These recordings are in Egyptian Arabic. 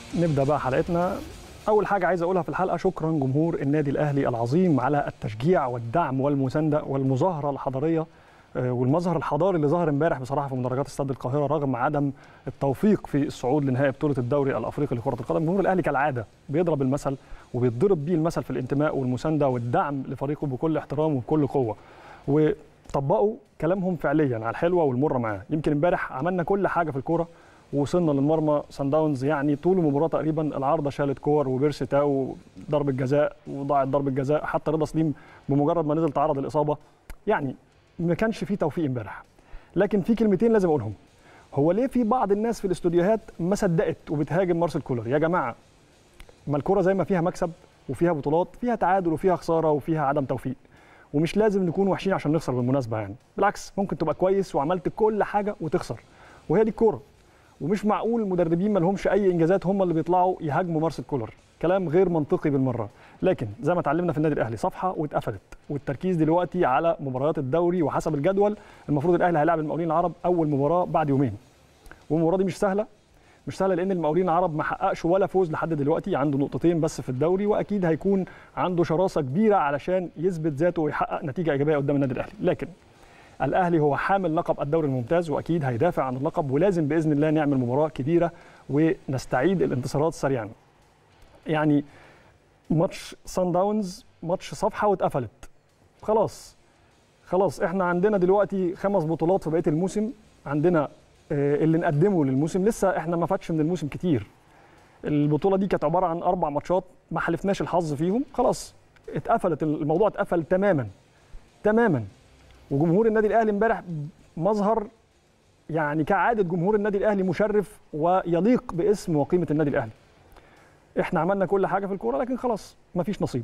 نبدا بقى حلقتنا اول حاجه عايز اقولها في الحلقه شكرا جمهور النادي الاهلي العظيم على التشجيع والدعم والمسانده والمظاهره الحضاريه آه، والمظهر الحضاري اللي ظهر امبارح بصراحه في مدرجات استاد القاهره رغم عدم التوفيق في الصعود لنهائي بطوله الدوري الافريقي لكره القدم جمهور الاهلي كالعاده بيضرب المثل وبيتضرب بيه المثل في الانتماء والمسانده والدعم لفريقه بكل احترام وبكل قوه وطبقوا كلامهم فعليا على الحلوه والمره معاه يمكن امبارح عملنا كل حاجه في الكوره ووصلنا للمرمى سان داونز يعني طول المباراه تقريبا العارضه شالت كور وبيرسي تاو ضربه جزاء وضاعت ضربه جزاء حتى رضا سليم بمجرد ما نزل تعرض الاصابه يعني ما كانش فيه توفيق امبارح لكن في كلمتين لازم اقولهم هو ليه في بعض الناس في الاستوديوهات ما صدقت وبتهاجم مارسيل كولر يا جماعه ما الكوره زي ما فيها مكسب وفيها بطولات فيها تعادل وفيها خساره وفيها عدم توفيق ومش لازم نكون وحشين عشان نخسر بالمناسبه يعني بالعكس ممكن تبقى كويس وعملت كل حاجه وتخسر وهي دي الكوره ومش معقول مدربين ما لهمش اي انجازات هم اللي بيطلعوا يهاجموا مارسيل كولر كلام غير منطقي بالمره لكن زي ما اتعلمنا في النادي الاهلي صفحه واتقفلت والتركيز دلوقتي على مباريات الدوري وحسب الجدول المفروض الاهلي هيلاعب المقاولين العرب اول مباراه بعد يومين والمباراه دي مش سهله مش سهله لان المقاولين العرب ما حققش ولا فوز لحد دلوقتي عنده نقطتين بس في الدوري واكيد هيكون عنده شراسه كبيره علشان يثبت ذاته ويحقق نتيجه ايجابيه قدام النادي الاهلي لكن الاهلي هو حامل لقب الدوري الممتاز واكيد هيدافع عن اللقب ولازم باذن الله نعمل مباراه كبيره ونستعيد الانتصارات سريعا يعني ماتش سان داونز ماتش صفحه واتقفلت خلاص خلاص احنا عندنا دلوقتي خمس بطولات في بقيه الموسم عندنا آه، اللي نقدمه للموسم لسه احنا ما فاتش من الموسم كتير البطوله دي كانت عباره عن اربع ماتشات ما حلفناش الحظ فيهم خلاص اتقفلت الموضوع اتقفل تماما تماما وجمهور النادي الاهلي امبارح مظهر يعني كعاده جمهور النادي الاهلي مشرف ويليق باسم وقيمه النادي الاهلي احنا عملنا كل حاجه في الكوره لكن خلاص مفيش نصيب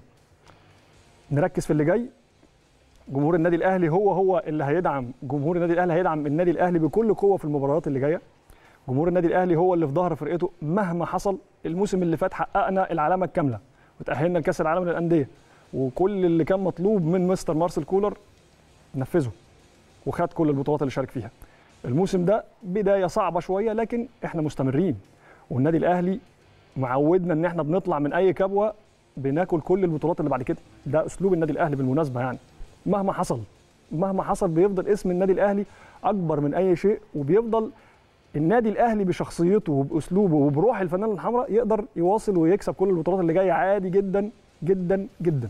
نركز في اللي جاي جمهور النادي الاهلي هو هو اللي هيدعم جمهور النادي الاهلي هيدعم النادي الاهلي بكل قوه في المباريات اللي جايه جمهور النادي الاهلي هو اللي في ظهر فرقته مهما حصل الموسم اللي فات حققنا العلامه الكامله وتاهلنا لكاس العالم للانديه وكل اللي كان مطلوب من مستر مارسيل كولر نفذه وخد كل البطولات اللي شارك فيها الموسم ده بدايه صعبه شويه لكن احنا مستمرين والنادي الاهلي معودنا ان احنا بنطلع من اي كبوه بناكل كل البطولات اللي بعد كده ده اسلوب النادي الاهلي بالمناسبه يعني مهما حصل مهما حصل بيفضل اسم النادي الاهلي اكبر من اي شيء وبيفضل النادي الاهلي بشخصيته وباسلوبه وبروح الفنانه الحمراء يقدر يواصل ويكسب كل البطولات اللي جايه عادي جدا جدا جدا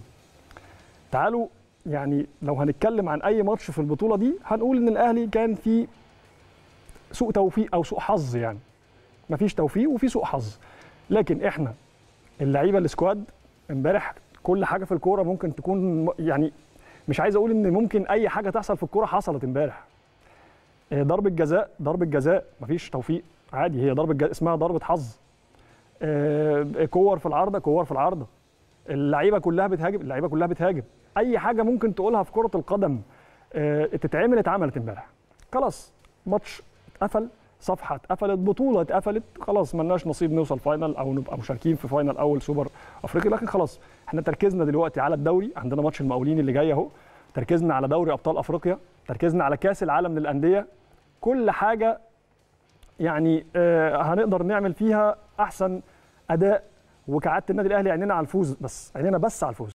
تعالوا يعني لو هنتكلم عن اي ماتش في البطوله دي هنقول ان الاهلي كان في سوء توفيق او سوء حظ يعني مفيش توفيق وفي سوء حظ لكن احنا اللعيبه السكواد امبارح كل حاجه في الكوره ممكن تكون م- يعني مش عايز اقول ان ممكن اي حاجه تحصل في الكوره حصلت امبارح آه، ضربه جزاء ضربه جزاء مفيش توفيق عادي هي ضربه جزاء اسمها ضربه حظ آه، كور في العارضه كور في العارضه اللعيبه كلها بتهاجم اللعيبه كلها بتهاجم اي حاجه ممكن تقولها في كره القدم آه، تتعمل اتعملت امبارح خلاص ماتش اتقفل صفحه اتقفلت بطوله اتقفلت خلاص ملناش نصيب نوصل فاينل او نبقى مشاركين في فاينل اول سوبر افريقي لكن خلاص احنا تركيزنا دلوقتي على الدوري عندنا ماتش المقاولين اللي جاي اهو تركيزنا على دوري ابطال افريقيا تركيزنا على كاس العالم للانديه كل حاجه يعني آه، هنقدر نعمل فيها احسن اداء وكعاده النادي الاهلي عينينا على الفوز بس عينينا بس على الفوز